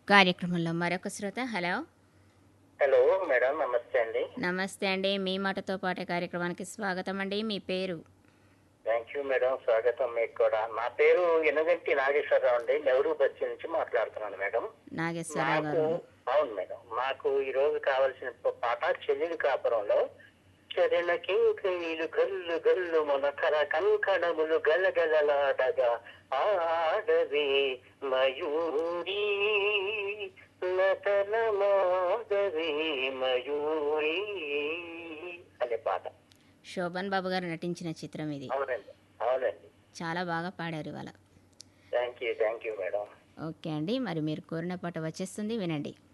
కార్యక్రమంలో మరొక శ్రోత హలో హలో మేడం నమస్తే అండి నమస్తే అండి మీ మాటతో పాటే కార్యక్రమానికి స్వాగతం అండి మీ పేరు థ్యాంక్ యూ మేడం స్వాగతం మీకు కూడా నా పేరు ఎనగంటి నాగేశ్వరరావు అండి నెహ్రూ బస్సు నుంచి మాట్లాడుతున్నాను మేడం నాగేశ్వరరావు మాకు గారు అవును మేడం మాకు ఈ రోజు కావాల్సిన పాట చెల్లెలి కాపురంలో చరణ కింకీలు గల్లు గల్లు మొనకర కంకణములు గలగలలాడగా ఆడవి మయూరి నటన మాధవి మయూరి అనే పాట శోభన్ బాబు గారు నటించిన చిత్రం ఇది అవునండి అవునండి చాలా బాగా పాడారు ఇవాళ thank you thank you madam okay అండి మరి మీరు కోరిన పాట వచ్చేస్తుంది వినండి